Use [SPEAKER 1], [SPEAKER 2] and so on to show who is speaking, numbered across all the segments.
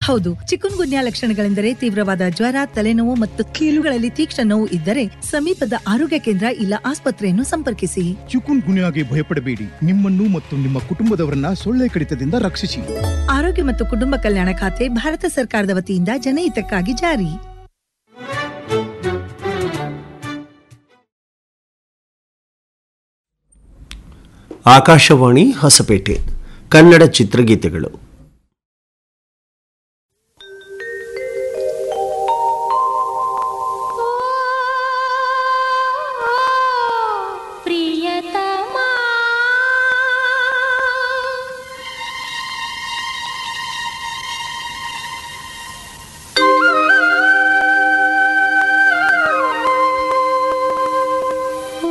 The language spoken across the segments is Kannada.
[SPEAKER 1] ಹೌದು ಚಿಕುನ್ ಗುನ್ಯಾ ಲಕ್ಷಣಗಳೆಂದರೆ ತೀವ್ರವಾದ ಜ್ವರ ತಲೆನೋವು ಮತ್ತು ಕೀಲುಗಳಲ್ಲಿ ತೀಕ್ಷ್ಣ ನೋವು ಇದ್ದರೆ ಸಮೀಪದ ಆರೋಗ್ಯ ಕೇಂದ್ರ ಇಲ್ಲ ಆಸ್ಪತ್ರೆಯನ್ನು ಸಂಪರ್ಕಿಸಿ
[SPEAKER 2] ಚಿಕುನ್ ಗುನ್ಯಾಗೆ ಭಯಪಡಬೇಡಿ ನಿಮ್ಮನ್ನು ಮತ್ತು ನಿಮ್ಮ ಕುಟುಂಬದವರನ್ನ ಸೊಳ್ಳೆ ಕಡಿತದಿಂದ ರಕ್ಷಿಸಿ
[SPEAKER 1] ಆರೋಗ್ಯ ಮತ್ತು ಕುಟುಂಬ ಕಲ್ಯಾಣ ಖಾತೆ ಭಾರತ ಸರ್ಕಾರದ ವತಿಯಿಂದ ಜನಹಿತಕ್ಕಾಗಿ ಜಾರಿ
[SPEAKER 3] ಆಕಾಶವಾಣಿ ಹೊಸಪೇಟೆ ಕನ್ನಡ ಚಿತ್ರಗೀತೆಗಳು
[SPEAKER 4] ಪ್ರಿಯತಮಾ ಓ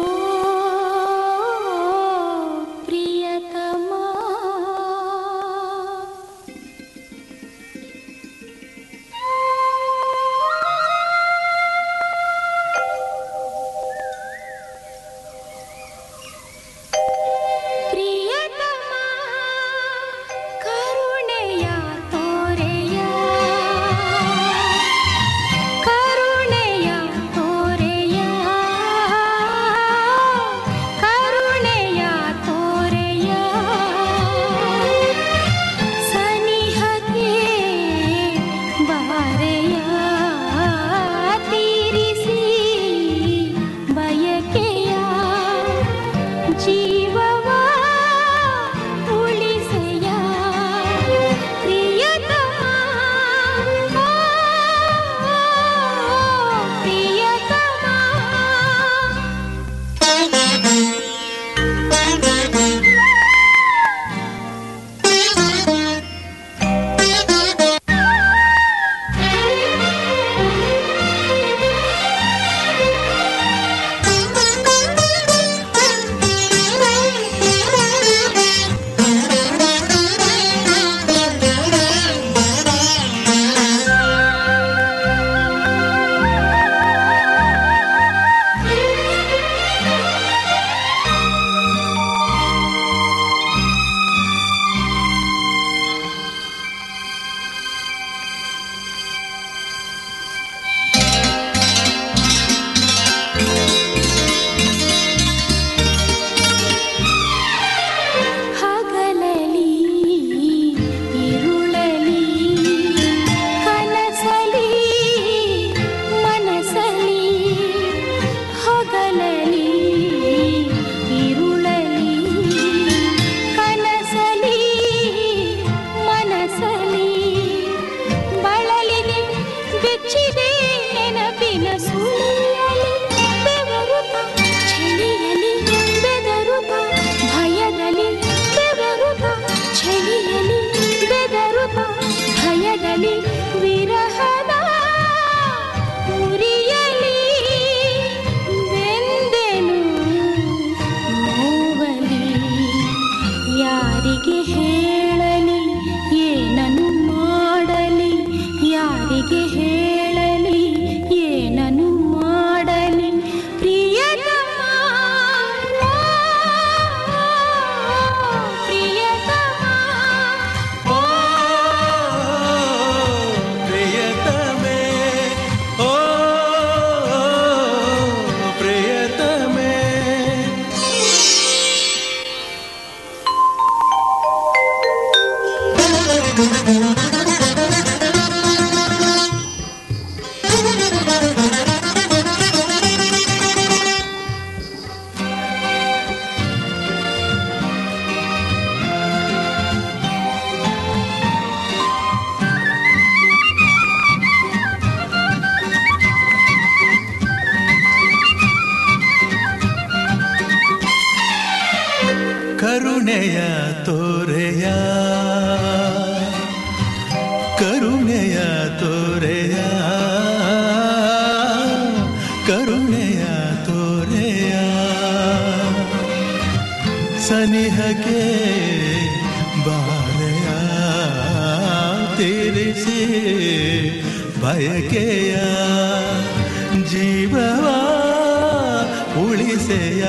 [SPEAKER 4] ಪ್ರಿಯತಮಾ ಪ್ರಿಯತಮಾ ಕರುಣೆಯ ತೋರೆಯ ಕರುಣೆಯ ತೋರೆಯ ಕರುಣೆಯ ತೋರೆಯ ಸನಿಹಕ್ಕೆ ಬಾರೆಯ ತೀರಿಸಿ ಬಯಕೆಯ ಜೀವವ ಉಳಿಸೆಯ ಪ್ರಿಯತಮ ಹಗಲಲಿ ಇರುಳಲಿ ಕನಸಲಿ ಮನಸಲಿ ಹಗಲಲಿ ಇರುಳಲಿ ಕನಸಲಿ ಮನಸಲಿ ಬಳಲಿದೆ ಬೆಚ್ಚಿದೆ ನೆನಪಿನ ಸುಳಿಯಲಿ ಬೆವರುತ್ತ ಚಳಿಯಲಿ ಬೆದರುತ್ತ ಭಯದಲ್ಲಿ ಬೆವರುತ್ತ ಚಳಿಯಲಿ ಬೆದರುತ್ತ ಭಯದಲ್ಲಿ ವಿರಹದ ಉರಿಯಲಿ ಬೆಂದೆನು ನೋವಲಿ ಯಾರಿಗೆ ಹೇಳಲಿ ಏನನ್ನು ಮಾಡಲಿ ಯಾರಿಗೆ ಹೇಳಲಿ ಏನನ್ನು ಮಾಡಲಿ ಪ್ರಿಯತಮ ಪ್ರಿಯತಮ ಓ
[SPEAKER 5] ಪ್ರಿಯತಮೆ ಓ ಪ್ರಿಯತಮೆ ಕರುಣೆಯ ತೋರೆಯ ಕರುಣೆಯ ತೋರೆಯ ಕರುಣೆಯ ತೋರೆಯ ಸನಿಹಕ್ಕೆ ಬಾರೆಯ ತೀರಿಸಿ ಬಯಕೆಯ ಜೀವವ ಉಳಿಸೆಯ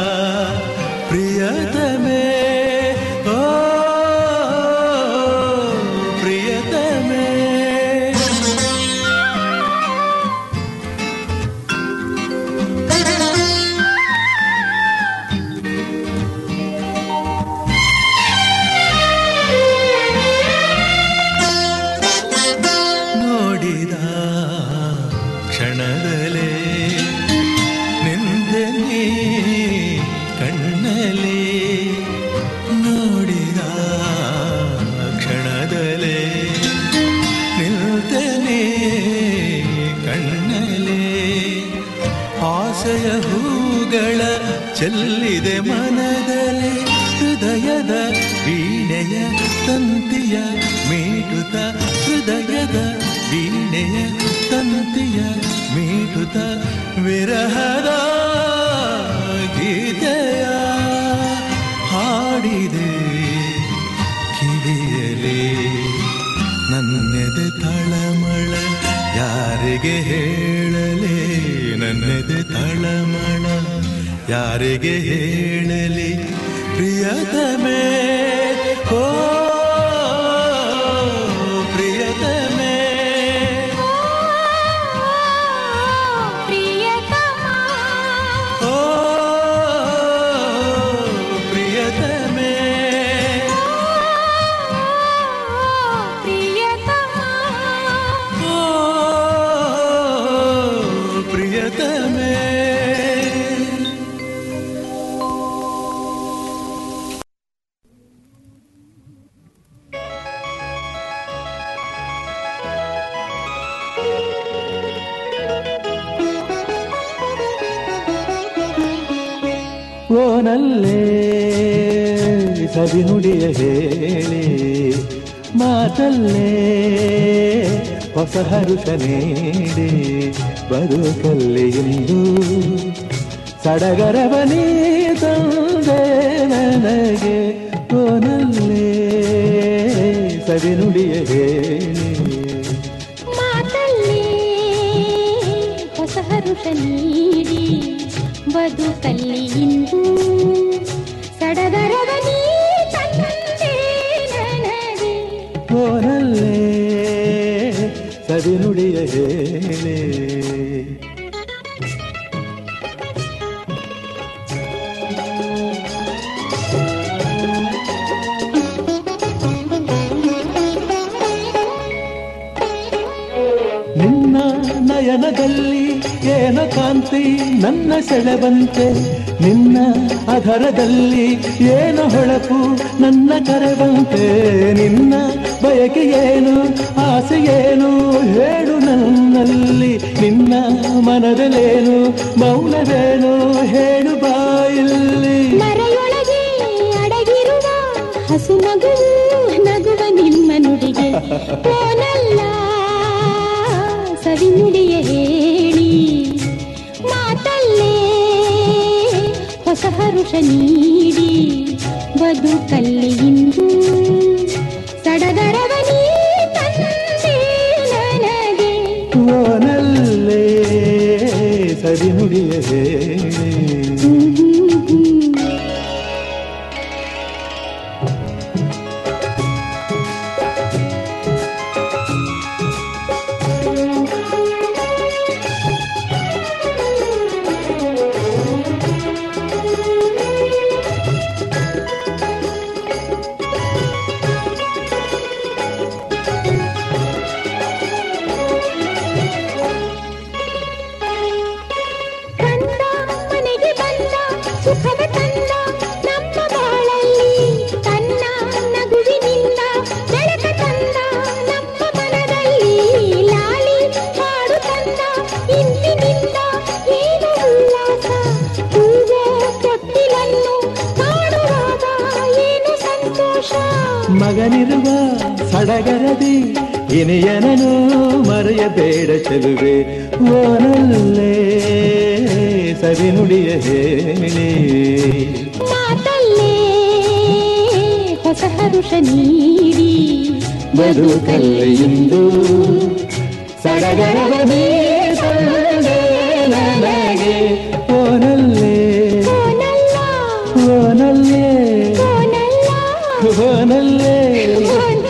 [SPEAKER 5] ಪ್ರಿಯತಮೆ ಓ ಪ್ರಿಯತಮೆ ಆಸೆಯ ಹೂಗಳ ಚೆಲ್ಲಿದೆ ಮನದಲ್ಲಿ ಹೃದಯದ ವೀಣೆಯ ತಂತಿಯ ಮೀಟುತ್ತ ಹೃದಯದ ವೀಣೆಯ ತಂತಿಯ ಮೀಟುತ್ತ ವಿರಹದ ಗೀತೆಯ ಹಾಡಿದೆ ಕಿವಿಯಲಿ ನನ್ನೆದೆ ತಳಮಳ ಯಾರಿಗೆ ಹೇಳಲಿ ನನ್ನೆದೆ ತಳಮಳ ಯಾರಿಗೆ ಹೇಳಲಿ ಪ್ರಿಯತಮೇ ಓ ಪ್ರಿಯತಮೇ
[SPEAKER 4] ಪ್ರಿಯತಮ
[SPEAKER 5] ಓ ಪ್ರಿಯತಮೇ
[SPEAKER 4] ಪ್ರಿಯತಮ
[SPEAKER 5] ಓ ಪ್ರಿಯತಮೇ
[SPEAKER 6] ಓನಲ್ಲೇ ಸವಿನುಡಿಯ ಹೇಳಿ ಮಾತಲ್ಲೇ ಹೊಸ ಹರುಷ ನೀಡಿ ಬದುಕಲ್ಲಿ ಇಂದು ಸಡಗರವನೇ ತಂದೆ ನನಗೆ ಓನಲ್ಲೇ ಸವಿನುಡಿಯ ಹೇಳಿ
[SPEAKER 4] ಮಾತಲ್ಲಿ ಹೊಸ ಹರುಷ ನೀಡಿ ಬದುಕಲ್ಲಿ ಇಂದು ಸಡಗರದ ನೀ ತಂದೆ ನನಗೆ
[SPEAKER 6] ಓನಲ್ಲೇ ಸವಿನುಡಿಯ ಹೇಳಿ ನಿನ್ನ ನಯನದಲ್ಲಿ ಏನ ಕಾಂತಿ ನನ್ನ ಸೆಳೆವಂತೆ ನಿನ್ನ ಅಧರದಲ್ಲಿ ಏನ ಹೊಳಪು ನನ್ನ ಕರೆವಂತೆ ನಿನ್ನ ಬಯಕೆ ಏನು ಆಸೆ ಏನು ಹೇಳು ನನ್ನಲ್ಲಿ ನಿನ್ನ ಮನದಲ್ಲೇನು ಮೌನವೇನು ಹೇಳು ಬಾಯಲ್ಲಿ
[SPEAKER 4] ಮರೆಯೊಳಗೆ ಅಡಗಿರುವ ಹಸು ನಗುವು ನಗುವ ನಿಮ್ಮ ನುಡಿಗೆ ಓನಲ್ಲ ಸವಿ ನುಡಿಯ ಹೇಳಿ ಮಾತಲ್ಲೇ ಹೊಸ ಹರುಷ ನೀಡಿ ಬದುಕಲ್ಲಿ ಇಂದು ಸಡಗರವ ನೀ ತಂದೆ ನನಗೆ
[SPEAKER 6] ಓನಲ್ಲೇ ಸರಿನುಡಿಯ ಹೇಳಿ
[SPEAKER 4] ಕಂದ ಮನೆಗೆ ಬಂದ ಸುಖದ ತಂದ ನಮ್ಮ ಬಾಳಲ್ಲಿ ತನ್ನ ನಗುವಿನಿಂದ ಬೆಳಕ ತಂದ ನಮ್ಮ ಮನದಲ್ಲಿ ಲಾಲಿ ಹಾಡು ತಂದ ಇಂದಿನಿಂದ ಏನು ಉಲ್ಲಾಸ ಹೂವೋ ತೊಟ್ಟಿಲನ್ನು ಕಾಣುವಾಗ ಏನು ಸಂತೋಷ
[SPEAKER 6] ಮಗನಿರುವ ಸಡಗರದಿ ಇನಿಯನನು ಮರೆಯಬೇಡ ಚೆಲುವೆ ಓನಲ್ಲೇ ಸರಿನುಡಿಯ ಹೇಳಿ
[SPEAKER 4] ಮಾತಲ್ಲೇ ಹೊಸ ಹರುಷ ನೀಡಿ
[SPEAKER 6] ಬದುಕಲ್ಲ ಇಂದು ಸಡಗರವನೇ ತಂದೆ ನನಗೆ ಓನಲ್ಲೇ
[SPEAKER 4] ಓನಲ್ಲ
[SPEAKER 6] ಓನಲ್ಲೇ
[SPEAKER 4] ಓನಲ್ಲ
[SPEAKER 6] ಓನಲ್ಲೇ
[SPEAKER 4] ಓನಲ್ಲ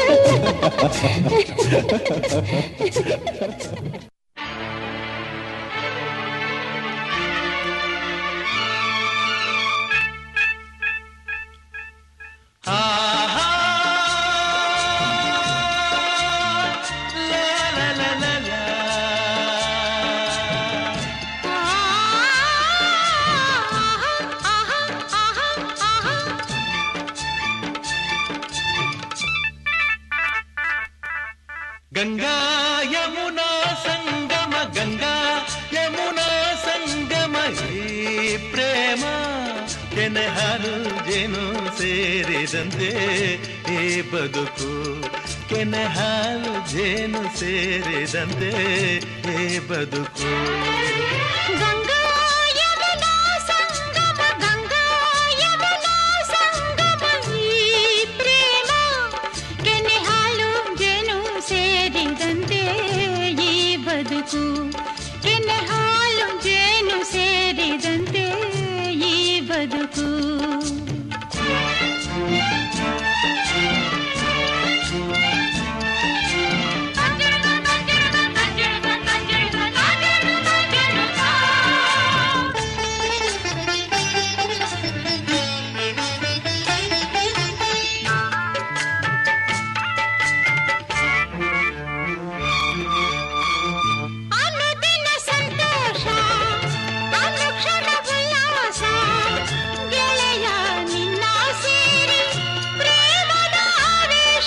[SPEAKER 5] ಗಂಗಾ ಯಮುನಾ ಸಂಗಮ ಗಂಗಾ ಯಮುನಾ ಸಂಗಮ ಈ ಪ್ರೇಮ ಕೆನೆ ಹಾಲು ಜೇನು ಸೇರಿದಂತೆ ಈ ಬದುಕು ಕೆನೆ ಹಾಲು ಜೇನು ಸೇರಿದಂತೆ ಈ ಬದುಕು
[SPEAKER 4] ಗಂಗಾ ಯಮುನಾ ಸಂಗಮ ಗಂಗಾ ಯಮುನಾ ಸಂಗಮ ಈ ಪ್ರೇಮ ಕೆನೆ ಹಾಲು ಜೇನು ಸೇರಿದಂತೆ ಈ ಬದುಕು ಕೆನೆ ಹಾಲು ಜೇನು ಸೇರಿದಂತೆ ಈ ಬದುಕು ಅನುದಿನ ಸಂತೋಷ ಅನುಕ್ಷಣ ಉಲ್ಲಾಸ ಗೆಳೆಯ ನಿನ್ನ ಸೇರಿ ಪ್ರೇಮದ ಆವೇಶ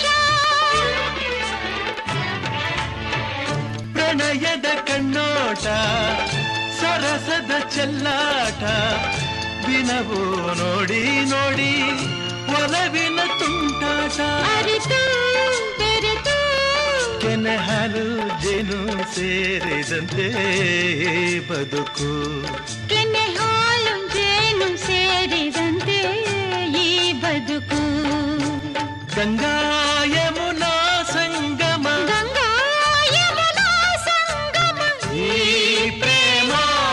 [SPEAKER 5] ಪ್ರಣಯದ ಕಣ್ಣೋಟ ಸರಸದ ಚೆಲ್ಲಾಟ ದಿನವೂ ನೋಡಿ ನೋಡಿ ಒಲವಿನ ತುಂಟಾಟ
[SPEAKER 4] ಅರಿತು ಬೆರೆತು
[SPEAKER 5] ಕೆನೆ ಹಾಲು ಜೇನು ಸೇರಿದಂತೆ ಈ ಬದುಕು
[SPEAKER 4] ಕೆನೆ ಹಾಲು ಜೇನು ಸೇರಿದಂತೆ ಈ ಬದುಕು
[SPEAKER 5] ಗಂಗಾ ಯಮುನಾ ಸಂಗಮ
[SPEAKER 4] ಗಂಗಾ ಯಮುನಾ ಸಂಗಮ
[SPEAKER 5] ಈ ಪ್ರೇಮ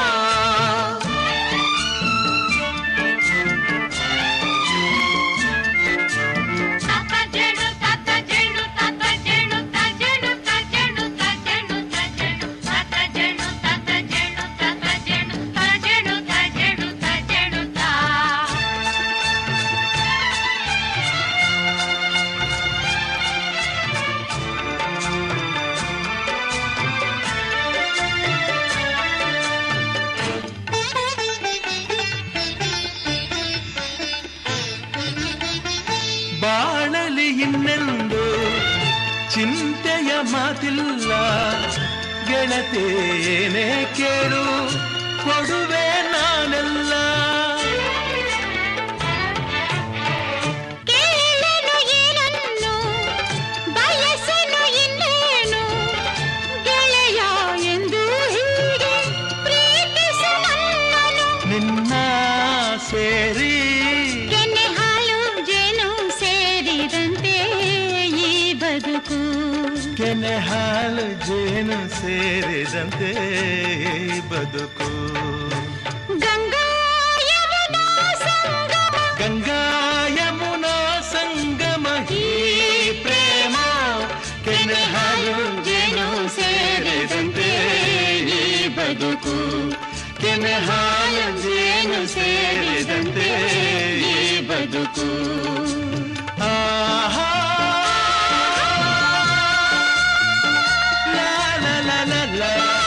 [SPEAKER 4] ತತ ಜೇನು ತತ ಜೇನು ತತ ಜೇನು ತ ಜೇನು ತ ಜೇನು ತ ಜೇನು ತ ಜೇನು ತತ ಜೇನು ತತ ಜೇನು ತತ ಜೇನು ತ ಜೇನು ತ ಜೇನು ತ ಜೇನು ತ
[SPEAKER 5] ಬಾಳಲಿ ಇನ್ನೆಂದು ಚಿಂತೆಯ ಮಾತಿಲ್ಲ ಗೆಳತಿ ಏನೇ ಕೇಳು ಕೊಡುವೆ ನಾನೆಲ್ಲ
[SPEAKER 4] ಕೇಳನು ಏನನ್ನು ಬಯಸನು ಇನ್ನೇನು ಗೆಳೆಯ ಎಂದು ಹೀಗೆ ಪ್ರೀತಿಸು ನನ್ನನು
[SPEAKER 5] ನಿನ್ನ ಸೇರಿ
[SPEAKER 4] ಕೆನೆ ಹಾಲು ಜೇನು ಸೇರಿದಂತೆ ಈ ಬದುಕು
[SPEAKER 5] ಕೆನೆ ಹಾಲು ಜೇನು ಸೇರಿದಂತೆ ಈ ಬದುಕು
[SPEAKER 4] ಗಂಗಾ ಯಮುನಾ ಸಂಗಮ
[SPEAKER 5] ಗಂಗಾ ಯಮುನಾ ಸಂಗಮ ಈ ಪ್ರೇಮ ಕೆನೆ ಹಾಲು ಜೇನು ಸೇರಿದಂತೆ ಈ ಬದುಕು ಕೆನೆ ಹಾಲು ಜೇನು ಸೇರಿದಂತೆ ಈ ಬದುಕು ಆಹಾ ಲಾ ಲಾ ಲಾ ಲಾ ಲಾ.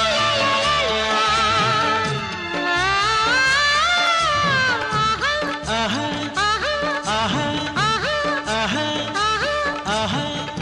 [SPEAKER 5] ಆಹಾ ಆಹಾ ಆಹಾ ಆಹಾ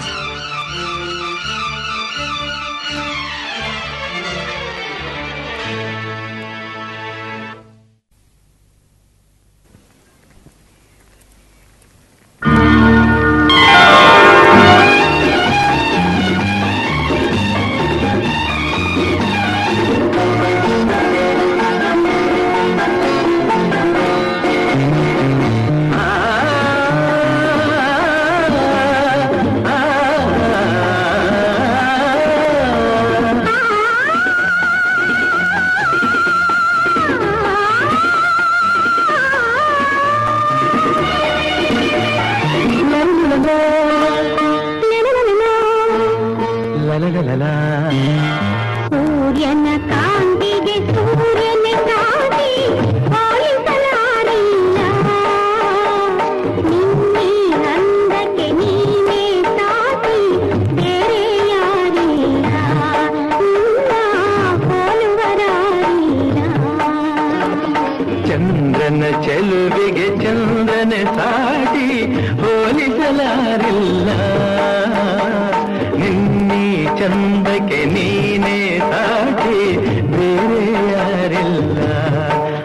[SPEAKER 4] ಸೂರ್ಯನ ಕಾಂತಿಗೆ ಸೂರ್ಯನ ಕಾಂತಿ ಹೋಲಿಸಲಾರಿಲ್ಲ ನಿನ್ನೆ ಅಂದಕ್ಕೆ ನೀನೇ ಸಾಟಿ ಬೇರೆ ಯಾರಿಲ್ಲ ನಿನ್ನ ಹೋಲುವರಾರಿಲ್ಲ
[SPEAKER 6] ಚಂದ್ರನ ಚೆಲುವಿಗೆ ಚಂದ್ರನ ಸಾಟಿ ಹೋಲಿಸಲಾರಿಲ್ಲ ನಿನ್ನೀ ಚಂದಕ್ಕೆ ನೀನೇ ಸಾಟಿ ಬೇರೆ ಯಾರಿಲ್ಲ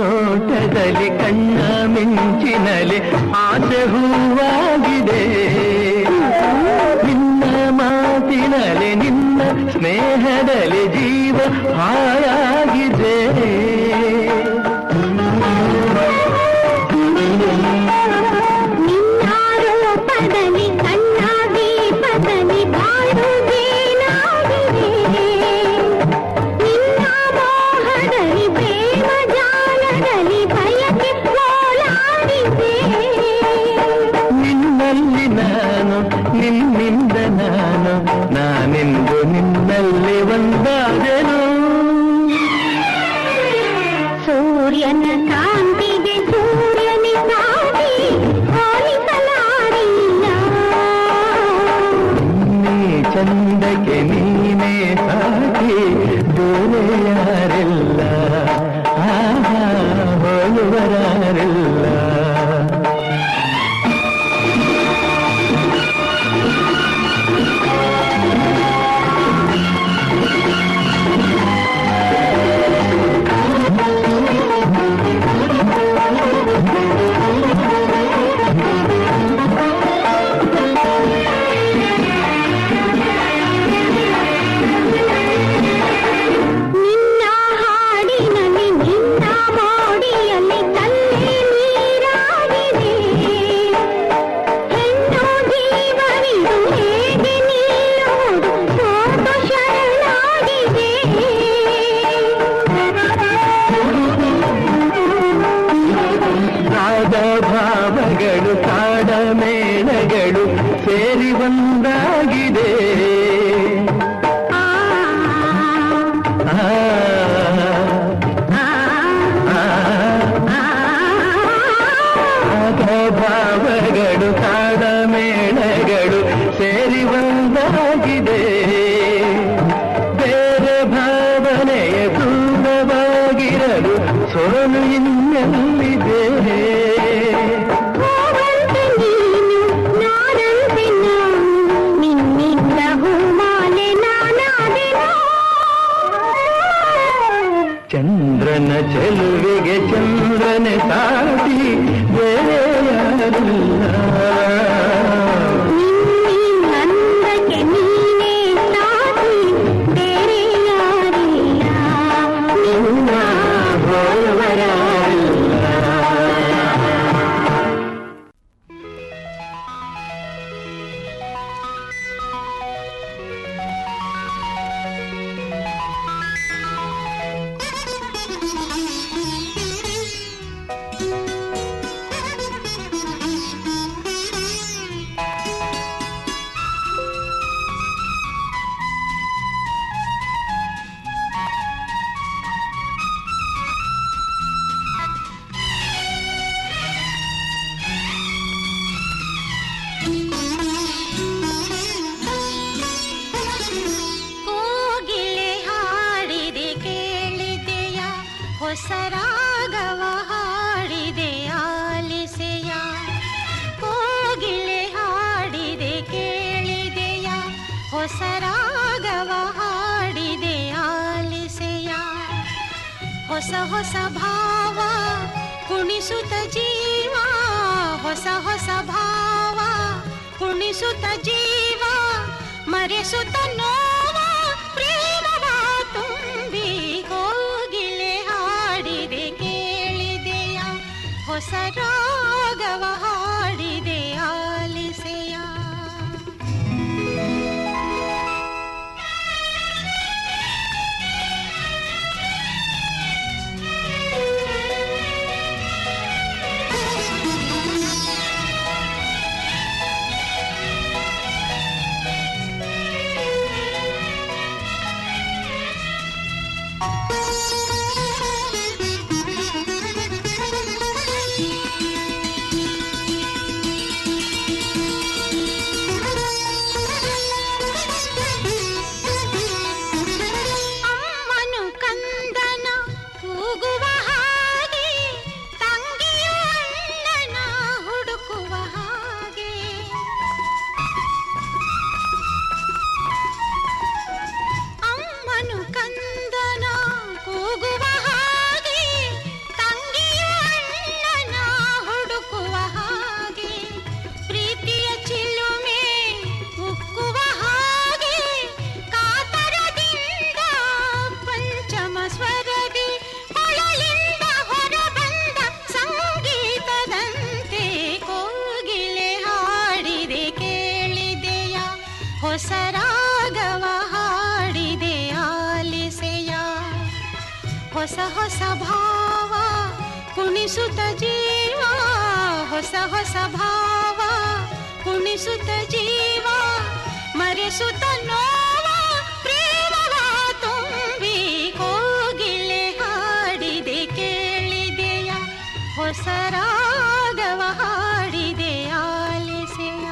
[SPEAKER 6] ನೋಟದಲ್ಲಿ ಕಣ್ಣ ಮಿಂಚಿನಲ್ಲಿ ಆಸೆ ಹೂವಾಗಿದೆ ನಿನ್ನ ಮಾತಿನಲ್ಲಿ ನಿನ್ನ ಸ್ನೇಹದಲ್ಲಿ ಜೀವ ಹಾಯಾಗಿದೆ
[SPEAKER 4] ನಿನ್ನಾರೋಪದಲ್ಲಿ ಕಣ್ಣ ದೀಪದಲ್ಲಿ ಬಾಳುಗೇನಾಗಿದೆ ನಿನ್ನ ಮೋಹದಲ್ಲಿ ಪ್ರೇಮ ಜಾಲದಲ್ಲಿ ಬಯಕೆ ಓಲಾಡಿದೆ
[SPEAKER 6] ನಿನ್ನಲ್ಲಿ ನಾನು ನಿನ್ನಿಂದ ನಾನು ನಾನೆಂದು ನಿನ್ನಲ್ಲಿ ಒಂದಾದೆನು
[SPEAKER 4] ಸೂರ್ಯನ ಕಾಂತಿಗೆ ಸೂರ್ಯನ ಸಾಟಿ ಹೋಲಿಸಲಾರಿಲ್ಲ
[SPEAKER 6] ನೀ ಚಂದಕ್ಕೆ ನೀನೇ ಸಾಕಿ ಬೇರೆ ಯಾರಿಲ್ಲ ಆಹಾ ಹೋಲುವರಾರಿಲ್ಲ
[SPEAKER 4] ನಿನ್ನ ಹಾಡಿನಲ್ಲಿ ನಿನ್ನ ಮೋಡಿಯಲ್ಲಿ ಕಲ್ಲೇ ನೀರಾಗಿದೆ ಹೆಣ್ಣು ಜೀವವಿದು ಹೇಗೆ ನಿಲ್ಲುವುದು ಸೋತು ಶರಣಾಗಿದೆ
[SPEAKER 6] ರಾಗ ಭಾವಗಳು ಕಾಡ ಮೇಳಗಳು ಸೇರಿ ಒಂದಾಗಿದೆ
[SPEAKER 4] ಆ,
[SPEAKER 6] ಆ,
[SPEAKER 4] ಆ,
[SPEAKER 6] ಆ,
[SPEAKER 4] ಆ,
[SPEAKER 6] ರಾಗ ಭಾವಗಳು ಕಾಡ ಮೇಳಗಳು ಸೇರಿ ಒಂದಾಗಿದೆ ಬೇರೆ ಭಾವನೆಯ ದೂರವಾಗಿರಲು ಸೋಲು ಇನ್ನೆಲ್ಲಿದೆ
[SPEAKER 4] ಹೂವಂತೆ ನೀನು ನಾನಂತೆ ನಾನು ನಿನ್ನಿಂದ ಹೂಮಾಲೆ ನಾನಾದೆನು
[SPEAKER 6] ಚಂದ್ರನ ಚೆಲುವಿಗೆ ಚಂದ್ರನ ಸಾಟಿ ಬೇರೆ ಯಾರಿಲ್ಲ
[SPEAKER 4] ನಿನ್ನಂದಕ್ಕೆ ನೀನೇ ಸಾಟಿ ಬೇರೆ ಯಾರಿಲ್ಲ ನಿನ್ನ
[SPEAKER 6] ಹೋಲುವರಾರಿಲ್ಲ.
[SPEAKER 4] ಕೋಗಿಲೆ ಹಾಡಿದೆ ಕೇಳಿದೆಯ ಹೊಸ ರಾಗವ ಹಾಡಿದೆ ಆಲಿಸೆಯ ಕೋಗಿಲೆ ಹಾಡಿದೆ ಕೇಳಿದೆಯ ಹೊಸ ರಾಗವ ಹಾಡಿದೆ ಆಲಿಸೆಯ ಹೊಸ ಹೊಸ ಭಾವ ಕುಣಿಸುತ್ತ ಜೀವ ಹೊಸ ಹೊಸ ಭಾವ ಕುಣಿಸುತ್ತ ಜೀವ ಮರೆಸುತ್ತ ನೋವ ಪ್ರೇಮವ ತುಂಬಿ ಕೋಗಿಲೆ ಹಾಡಿದೆ ಕೇಳಿದೆಯ ಹೊಸ ರಾಗವ ಹಾಡಿದೆ ಆಲಿಸೆಯ ಹೊಸ ರಾಗವ ಹಾಡಿದೆ ಆಲಿಸೆಯ ಹೊಸ ಹೊಸ ಭಾವ ಕುಣಿಸುತ್ತ ಜೀವ ಹೊಸ ಹೊಸ ಭಾವ ಕುಣಿಸುತ್ತ ಜೀವ ಮರೆಸುತ್ತ ನೋವ ಪ್ರೇಮವ ತುಂಬಿ ಕೋಗಿಲೆ ಹಾಡಿದೆ ಕೇಳಿದೆಯ ಹೊಸ ರಾಗವ ಹಾಡಿದೆ ಆಲಿಸೆಯ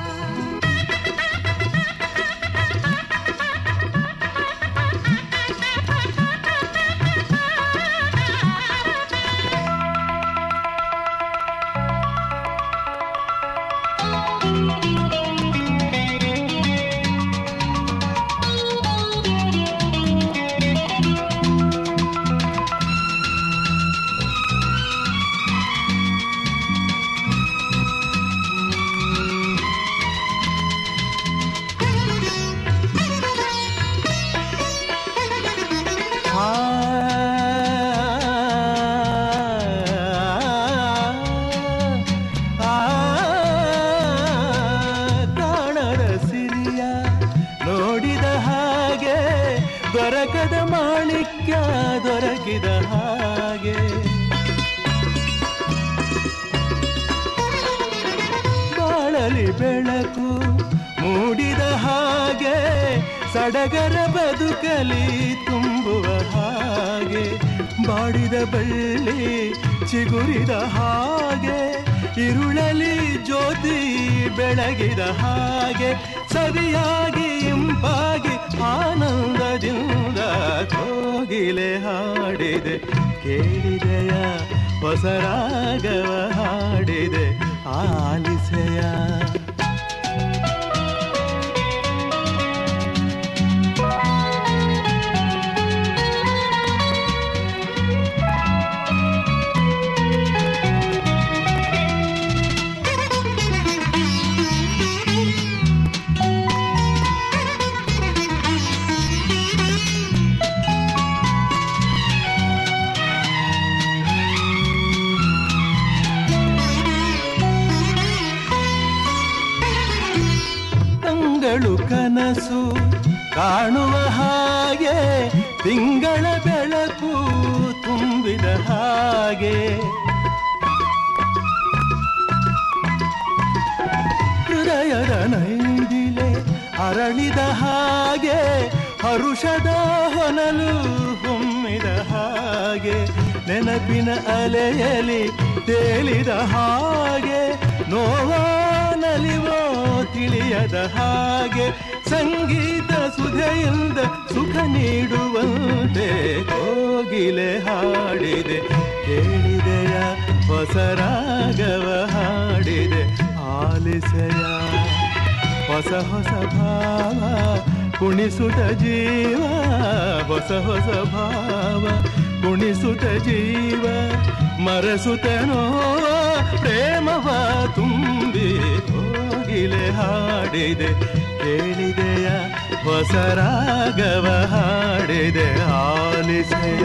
[SPEAKER 5] ಆ, ಆ, ತಾಣದ ಸಿರಿಯ ನೋಡಿದ ಹಾಗೆ ದೊರಕದ ಮಾಣಿಕ್ಯ ದೊರಕಿದ ಹಾಗೆ ಬಾಳಲಿ ಬೆಳಕು ಮೂಡಿದ ಹಾಗೆ ಸಡಗರ ಬದುಕಲಿ ತುಂಬುವ ಹಾಗೆ ಬಾಡಿದ ಬಳ್ಳಿ ಚಿಗುರಿದ ಹಾಗೆ ಇರುಳಲಿ ಜ್ಯೋತಿ ಬೆಳಗಿದ ಹಾಗೆ ಸರಿಯಾಗಿ ಇಂಪಾಗಿ ಆನಂದದಿಂದ ಕೋಗಿಲೆ ಹಾಡಿದೆ ಕೇಳಿದೆಯ ಹೊಸ ರಾಗವ ಹಾಡಿದೆ ಆಲಿಸೆಯ ತಂಗಳು ಕನಸು ಕಾಣುವ ಹಾಗೆ ತಿಂಗಳ ಬೆಳಕು ತುಂಬಿದ ಹಾಗೆ ಹೃದಯದ ನೈದಿಲೆ ಅರಳಿದ ಹಾಗೆ ಹರುಷದ ಹೊನಲು ಹೊಮ್ಮಿದ ಹಾಗೆ ನೆನಪಿನ ಅಲೆಯಲಿ ತೇಲಿದ ಹಾಗೆ ನೋವಾನಲಿವೋ ತಿಳಿಯದ ಹಾಗೆ ಸಂಗೀತ ಸುಧೆಯಿಂದ ಸುಖ ನೀಡುವಂತೆ ಕೋಗಿಲೆ ಹಾಡಿದೆ ಕೇಳಿದೆಯ ಹೊಸ ರಾಗವ ಹಾಡಿದೆ ಆಲಿಸೆಯ ಹೊಸ ಹೊಸ ಭಾವ ಕುಣಿಸುತ್ತ ಜೀವ ಹೊಸ ಹೊಸ ಭಾವ ಕುಣಿಸುತ್ತ ಜೀವ ಮರಸುತ್ತ ನೋವ ಪ್ರೇಮವ ತುಂಬಿ ಹೋಗಿಲೆ ಹಾಡಿದೆ ಕೇಳಿದೆಯ ಹೊಸ ರಾಗವ ಹಾಡಿದೆ ಆಲಿಸೆಯ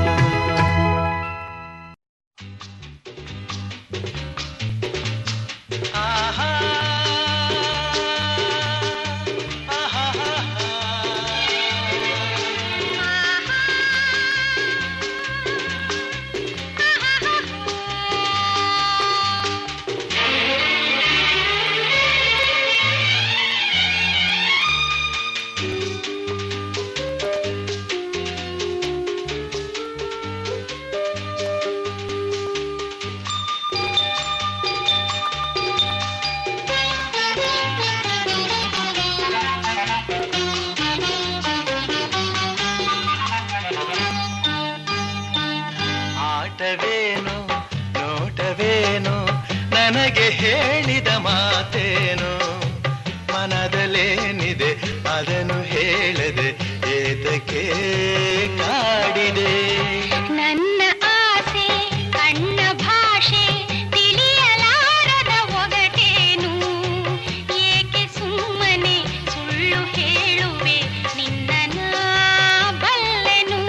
[SPEAKER 5] ಆಟವೇನು ನೋಟವೇನು ನನಗೆ ಹೇಳಿದ ಮಾತೇನು ಮನದಲ್ಲೇನಿದೆ ಅದನ್ನು ಹೇಳದೆ ಏತಕ್ಕೆ ಕಾಡಿದೆ
[SPEAKER 4] ನನ್ನ ಆಸೆ ಕಣ್ಣ ಭಾಷೆ ತಿಳಿಯಲಾರದ ಒಗಟೇನು ಏಕೆ ಸುಮ್ಮನೆ ಸುಳ್ಳು ಹೇಳುವೆ ನಿನ್ನ ನಾ ಬಲ್ಲೆನು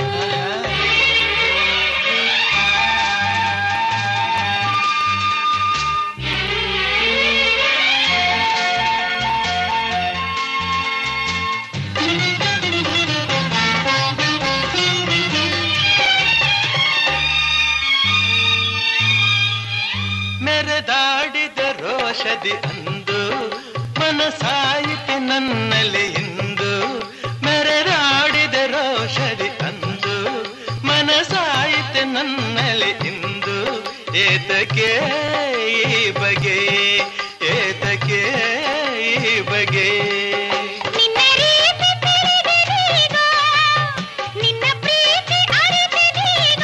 [SPEAKER 5] ಮೆರೆದಾಡಿದ ರೋಷದಿ ಅಂದು ಮನಸಾಯಿತೆ ನನ್ನಲ್ಲಿ ಇಂದು ಮೆರೆದಾಡಿದ ರೋಷದಿ ಅಂದು ಮನಸಾಯಿತೆ ನನ್ನಲ್ಲಿ ಇಂದು ಏತಕ್ಕೆ ಈ ಬಗೆ ಏತಕ್ಕೆ ಈ ಬಗೆ
[SPEAKER 4] ನಿನ್ನ ರೀತಿ ತಿಳಿದೆನೀಗ, ನಿನ್ನ ಪ್ರೀತಿ ಅರಿತೆನೀಗ.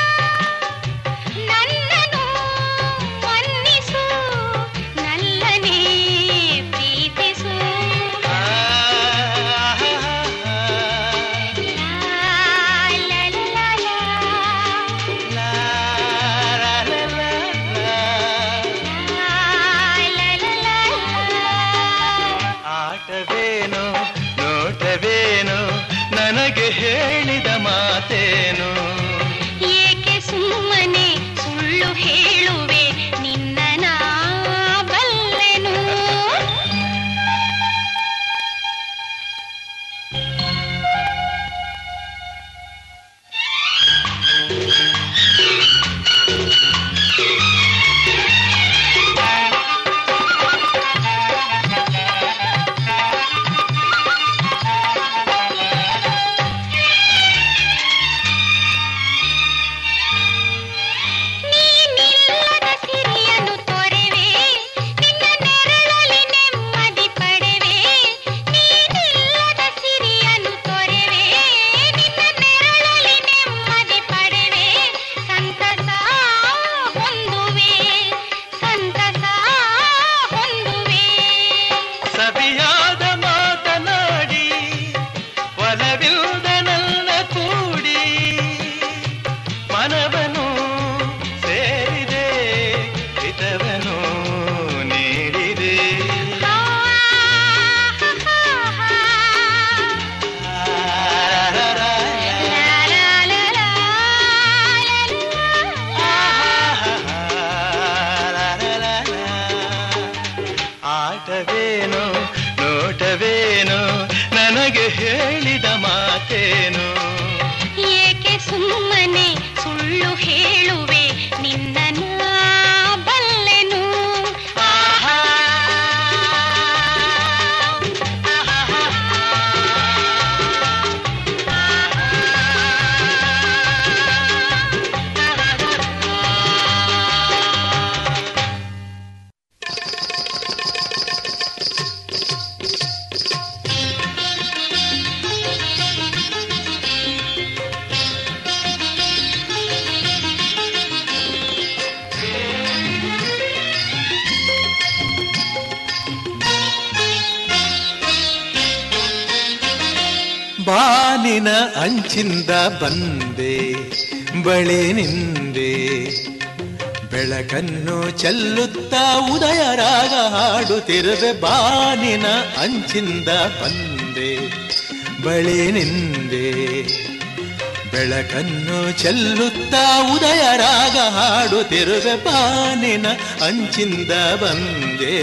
[SPEAKER 4] ನನ್ನನ್ನು ಮನ್ನಿಸು, ನಲ್ಲನೇ ಪ್ರೀತಿಸು. ಲಾ, ಲಾ, ಲಾ, ಲಾ. ಲಾ, ಲಾ, ಲಾ, ಲಾ.
[SPEAKER 5] ಆಟವೇನು ನೋಟವೇನು ನನಗೆ ಹೇಳಿದ ಮಾತೇನು
[SPEAKER 4] ಏಕೆ ಸುಮ್ಮನೆ ಸುಳ್ಳು ಹೇಳುವೆ ನಿನ್ನ ನಾ ಬಲ್ಲೆನು ನೀನಿಲ್ಲದ ಸಿರಿಯನ್ನು ತೊರೆವೆ ನಿನ್ನ ನೆರಳಲ್ಲಿ ನೆಮ್ಮದಿ ಪಡೆವೆ ನೀನಿಲ್ಲದ ಸಿರಿಯನ್ನು ತೊರೆವೆ ನಿನ್ನ ನೆರಳಲ್ಲಿ ನೆಮ್ಮದಿ ಪಡೆವೆ ಸಂತಸ ಹೊಂದುವೆ ಸಂತಸ ಹೊಂದುವೆ
[SPEAKER 5] ಸವಿಯಾದ ಮಾತನಾಡಿ ಒಲವಿಲ್ದ ನನ್ನ ಕೂಡಿ ಮನವನು ಸೇರಿದೆ ಹಿತವನು ನೀಡಿದೆ
[SPEAKER 4] ಆ, ಹಾ, ಹಾ, ಹಾ. ಲಾ, ಲಾ, ಲಾ, ಲಾ, ಲಾ, ಲಾ.
[SPEAKER 5] ಆಟವೇನು ನೋಟವೇನು ನನಗೆ ಹೇಳಿದ ಮಾತೇನು
[SPEAKER 4] ಏಕೆ ಸುಮ್ಮನೆ ಸುಳ್ಳು ಹೇಳುವೆ ನಿನ್ನ ನಾ ಬಲ್ಲೆನು
[SPEAKER 5] ಆಹಾ ಬಾನಿನ ಅಂಚಿಂದ ಬಂದೆ ಬಳಿ ನಿಂದೆ ಬೆಳಕನ್ನು ಚೆಲ್ಲುತ್ತಾ ಉದಯ ರಾಗ ಹಾಡುತ್ತಿರುವೆ ಬಾನಿನ ಅಂಚಿಂದ ಬಂದೆ ಬಳಿ ನಿಂದೆ ಬೆಳಕನ್ನು ಚೆಲ್ಲುತ್ತಾ ಉದಯ ರಾಗ ಹಾಡುತ್ತಿರುವೆ ಬಾನಿನ ಅಂಚಿಂದ ಬಂದೆ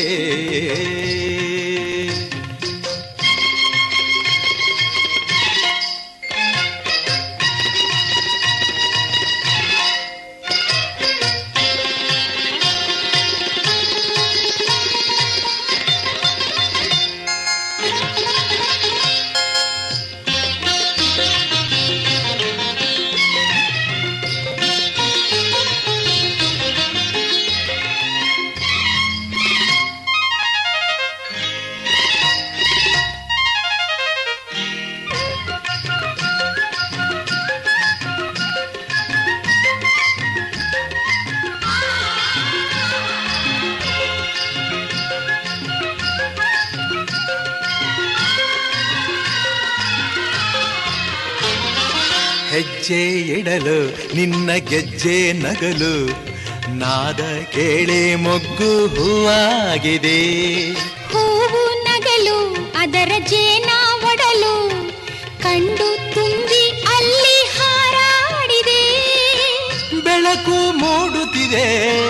[SPEAKER 5] ಹೆಜ್ಜೆ ಇಡಲು ನಿನ್ನ ಗೆಜ್ಜೆ ನಗಲು ನಾದ ಕೇಳಿ ಮೊಗ್ಗು ಹೂವಾಗಿದೆ
[SPEAKER 4] ಹೂವು ನಗಲು ಅದರ ಜೇನ ಒಡಲು ಕಂಡು ತುಂಬಿ ಅಲ್ಲಿ ಹಾರಾಡಿದೆ
[SPEAKER 5] ಬೆಳಕು ಮೂಡುತ್ತಿದೆ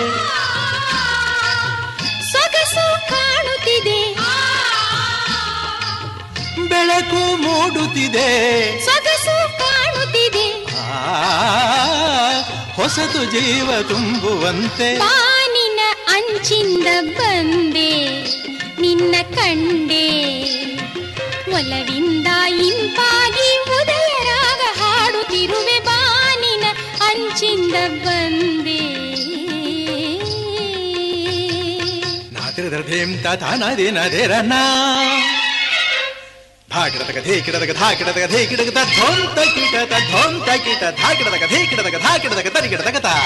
[SPEAKER 4] ಸೊಗಸು ಕಾಣುತ್ತಿದೆ
[SPEAKER 5] ಬೆಳಕು ಮೂಡುತ್ತಿದೆ
[SPEAKER 4] ಸೊಗಸು ಕಾಣುತ್ತಿದೆ
[SPEAKER 5] ಆ, ಹೊಸತು ಜೀವ ತುಂಬುವಂತೆ
[SPEAKER 4] ಬಾನಿನ ಅಂಚಿಂದ ಬಂದೆ ನಿನ್ನ ಕಂಡೆ ಒಲವಿಂದ ಇಂಪಾಗಿ ಉದಯರಾಗ ಹಾಡುತ್ತಿರುವೆ ಬಾನಿನ ಅಂಚಿಂದ ಬಂದೆ
[SPEAKER 5] ನಾತಿರದರ ಧೇಮ್ ತಾತ ನದಿ ನದಿರನ ಧಾ ಕಿಡದಗ ಧೇ ಕಿಡದಗ ಧಾ ಕಿಡದಗ ಧೇ ಕಿಡದಗ ಧೋಂತ ಕೀಟ ಧೋಂತ ಕೀಟ ಧಾ ಕಿಡದಗ ಧೇ ಕಿಡದಗ ಧಾ ಕಿಡದಗ ತರಿ ಕಿಡದಗ ತಾ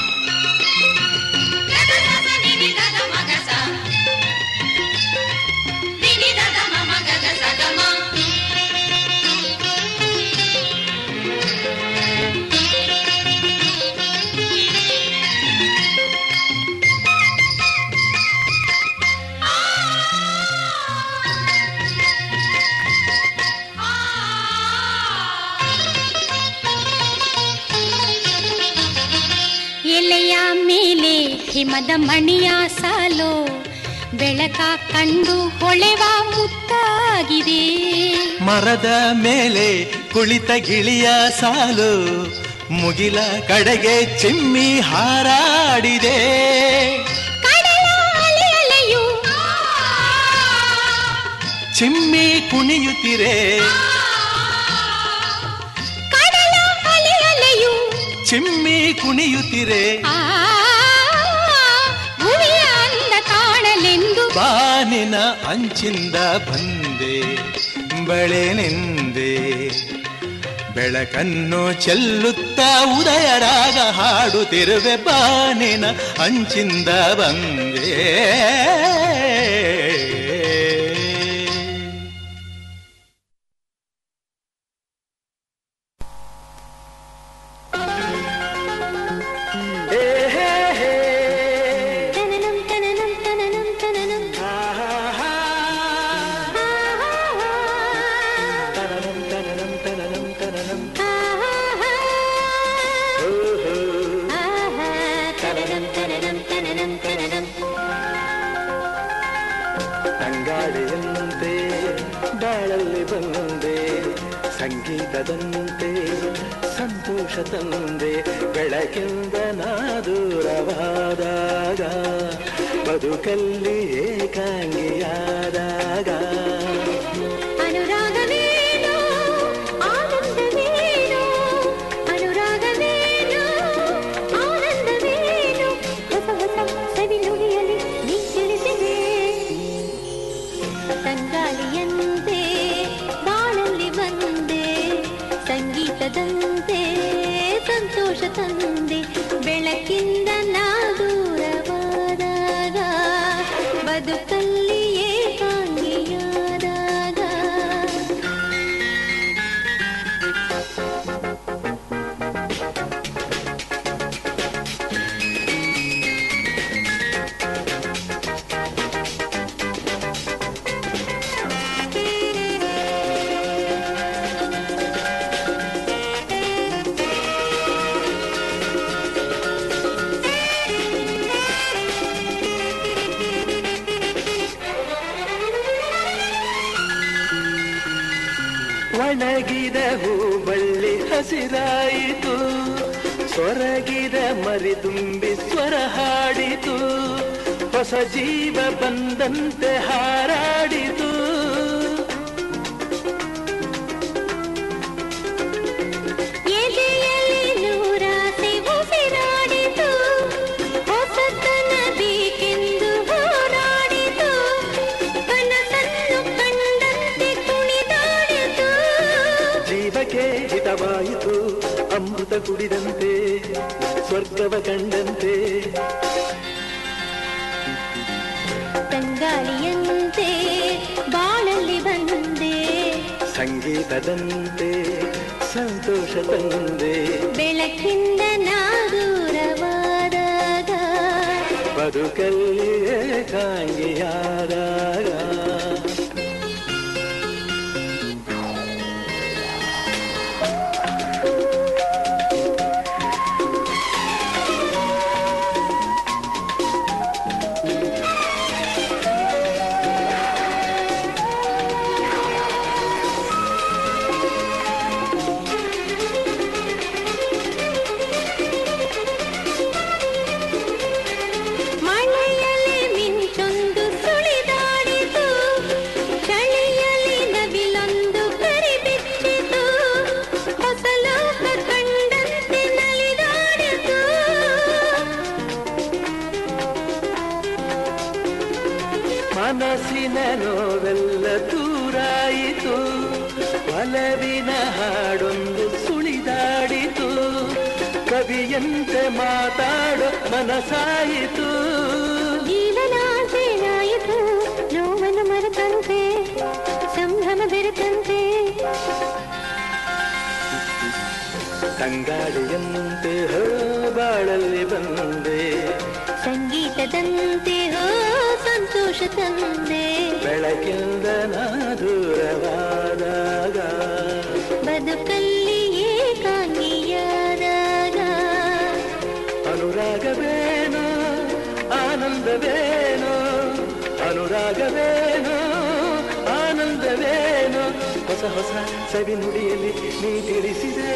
[SPEAKER 4] ಎಲೆಯ ಮೇಲೆ ಹಿಮದ ಮಣಿಯ ಸಾಲೋ ಬೆಳಕ ಕಂಡು ಹೊಳೆವ ಮುತ್ತಾಗಿದೆ
[SPEAKER 5] ಮರದ ಮೇಲೆ ಕುಳಿತ ಗಿಳಿಯ ಸಾಲು ಮುಗಿಲ ಕಡೆಗೆ ಚಿಮ್ಮಿ ಹಾರಾಡಿದೆ
[SPEAKER 4] ಕಡಲ ಅಲೆ ಅಲೆಯು
[SPEAKER 5] ಚಿಮ್ಮಿ ಕುಣಿಯುತ್ತಿರೆ
[SPEAKER 4] ಕಡಲ ಅಲೆ ಅಲೆಯು
[SPEAKER 5] ಚಿಮ್ಮಿ ಕುಣಿಯುತ್ತಿರೆ
[SPEAKER 4] ಆ ಭುವಿಯ ಅಂದ ಕಾಣಲೆಂದು
[SPEAKER 5] ಬಾನಿನ ಅಂಚಿಂದ ಬಂದೆ ಬಳೆ ನಿಂದೆ ಬೆಳಕನ್ನು ಚೆಲ್ಲುತ್ತಾ ಉದಯರಾಗ ಹಾಡುತ್ತಿರುವೆ ಬಾನಿನ ಅಂಚಿಂದ ಬಂದೆ
[SPEAKER 4] ತನನಂ ತನನಂ ತನನಂ ತನನಂ ತನನಂ ತನನಂ ತನನಂ
[SPEAKER 6] ತಂಗಾಳಿಯಂತೆ ಬಾಳಲ್ಲಿ ಬಂದೆ ಸಂಗೀತದಂತೆ ಸಂತೋಷ ತಂದೆ ಬೆಳಕಿಂದ ನಾ ದೂರವಾದಾಗ ಬದುಕಲ್ಲಿ ಏಕಾಂಗಿಯಾದಾಗ
[SPEAKER 4] ಅನುರಾಗವೇನೋ ಆನಂದವೇನೋ ಅನುರಾಗವೇನೋ ಆನಂದವೇನೋ ಹೊಸ ಹೊಸ ಸವಿನುಡಿಯಲ್ಲಿ ನೀ ತಿಳಿಸಿದೆ ತಂಗಾಳಿಯಂತೆ ಬಾಳಲ್ಲಿ ಬಂದೆ ಸಂಗೀತದಂತೆ ಸಂತೋಷ ತಂದೆ ಬೆಳಕಿಂದ ನಾ ದೂರವಾದಾಗ ಬದುಕಲ್ಲಿ ಏಕಾಂಗಿಯಾದಾಗ
[SPEAKER 6] ಒಣಗಿದ ಹೂಬಳ್ಳಿ ಹಸಿರಾಯಿತು ಸೊರಗಿದ ಮರಿ ತುಂಬಿ ಸ್ವರ ಹಾಡಿತು ಹೊಸ ಜೀವ ಬಂದಂತೆ ಹಾರಾಡಿತು
[SPEAKER 4] ಎದೆಯಲ್ಲಿ ನೂರಾಸೆ ಉಸಿರಾಡಿತು ಹೊಸತನ ಬೇಕೆಂದು ಹೋರಾಡಿತು ಕನಸನ್ನು ಕಂಡಂತೆ ಕುಣಿದಾಡಿತು
[SPEAKER 6] ಜೀವಕ್ಕೆ ಹಿತವಾಯಿತು ಅಮೃತ ಕುಡಿದಂತೆ ಸ್ವರ್ಗವ ಕಂಡಂತೆ
[SPEAKER 4] ತಂಗಾಳಿಯಂತೆ ಬಾಳಲ್ಲಿ ಬಂದೆ
[SPEAKER 6] ಸಂಗೀತದಂತೆ ಸಂತೋಷ ತಂದೆ
[SPEAKER 4] ಬೆಳಕಿಂದ ನಾ ದೂರವಾದಾಗ
[SPEAKER 6] ಬದುಕಲ್ಲಿ ಏಕಾಂಗಿಯಾದಾಗ
[SPEAKER 4] ಮಳೆಯಲ್ಲಿ
[SPEAKER 6] ಮನಸ್ಸಿನ ನೋವೆಲ್ಲ ದೂರಾಯಿತು ಒಲವಿನ ಹಾಡೊಂದು ಸುಳಿದಾಡಿತು ಕವಿಯಂತೆ ಮಾತಾಡೋ ಮನಸಾಯಿತು
[SPEAKER 7] ಜೀವನಾಸೆನಾಯಿತು ನೋವನ್ನು ಮರೆತಂತೆ ಸಂಭ್ರಮ ಬೆರೆತಂತೆ
[SPEAKER 6] ತಂಗಾಳಿಯಂತೆ ಹೋ ಬಾಳಲ್ಲಿ ಬಂದೆ
[SPEAKER 7] ಸಂಗೀತದಂತೆ ಹೋ ಸಂತೋಷ ತಂದೆ
[SPEAKER 6] ಬೆಳಕಿಂದ ನಾ ದೂರವಾದಾಗ
[SPEAKER 7] ಬದುಕಲ್ಲಿ ಏಕಾಂಗಿಯಾದಾಗ
[SPEAKER 6] ಅನುರಾಗವೇನೋ ಆನಂದವೇನೋ ಅನುರಾಗವೇನೋ ಆನಂದವೇನೋ ಹೊಸ ಹೊಸ ಸವಿ ನುಡಿಯಲ್ಲಿ ನೀ ತಿಳಿಸಿದೆ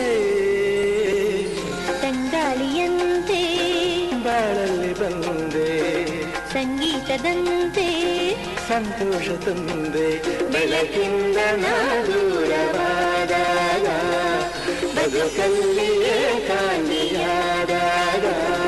[SPEAKER 7] ತಂಗಾಳಿಯಂತೆ
[SPEAKER 6] ಬಾಳಲ್ಲಿ ಬಂದೆ
[SPEAKER 7] ಸಂಗೀತದಂತೆ
[SPEAKER 6] ಸಂತೋಷ ತಂದೆ ಬೆಳಕಿಂದ ನಾ ದೂರವಾದಾಗ ಬದುಕಲ್ಲಿ ಏಕಾಂಗಿಯಾದಾಗ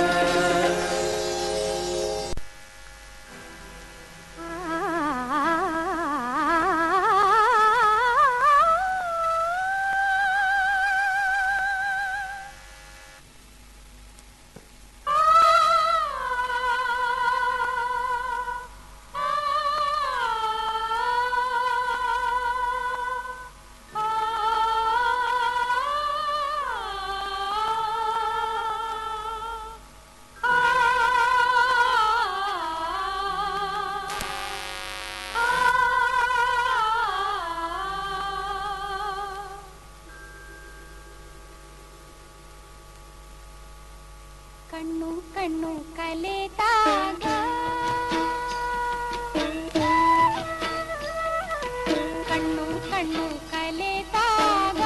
[SPEAKER 7] ಕಣ್ಣು ಕಣ್ಣು ಕಲೆತಾಗ ಕಣ್ಣು ಕಣ್ಣು ಕಲೆತಾಗ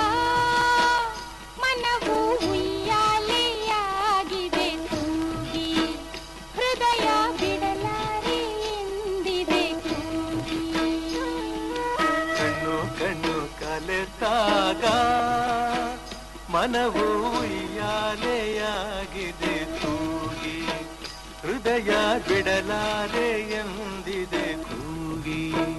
[SPEAKER 7] ಮನವು ಉಯ್ಯಾಲೆಯಾಗಿದೆ ಕೂಗಿ ಹೃದಯ ಬಿಡಲಾರೆ ಎಂದಿದೆ ಕೂಗಿ
[SPEAKER 6] ಕಣ್ಣು ಕಣ್ಣು ಕಲೆತಾಗ ಮನವು ಉಯ್ಯಾಲೆಯಾಗಿದೆ ತೂಗಿ ಹೃದಯ ಬಿಡಲಾರೆ ಎಂದಿದೆ ಕೂಗಿ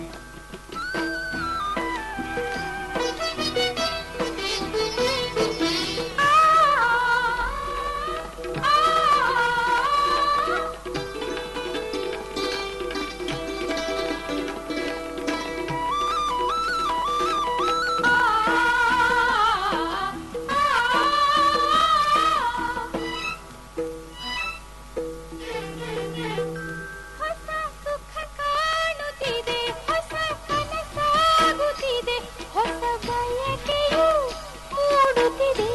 [SPEAKER 7] ಹೊಸ ಸುಖ ಕಾಣುತ್ತಿದೆ ಹೊಸ ಕನಸಾಗುತ್ತಿದೆ ಹೊಸ ಬಯಕೆಯು ಮೂಡುತ್ತಿದೆ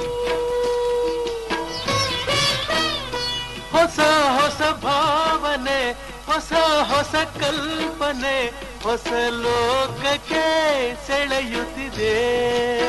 [SPEAKER 6] ಹೊಸ ಹೊಸ ಭಾವನೆ ಹೊಸ ಹೊಸ ಕಲ್ಪನೆ ಹೊಸ ಲೋಕಕ್ಕೆ ಸೆಳೆಯುತ್ತಿದೆ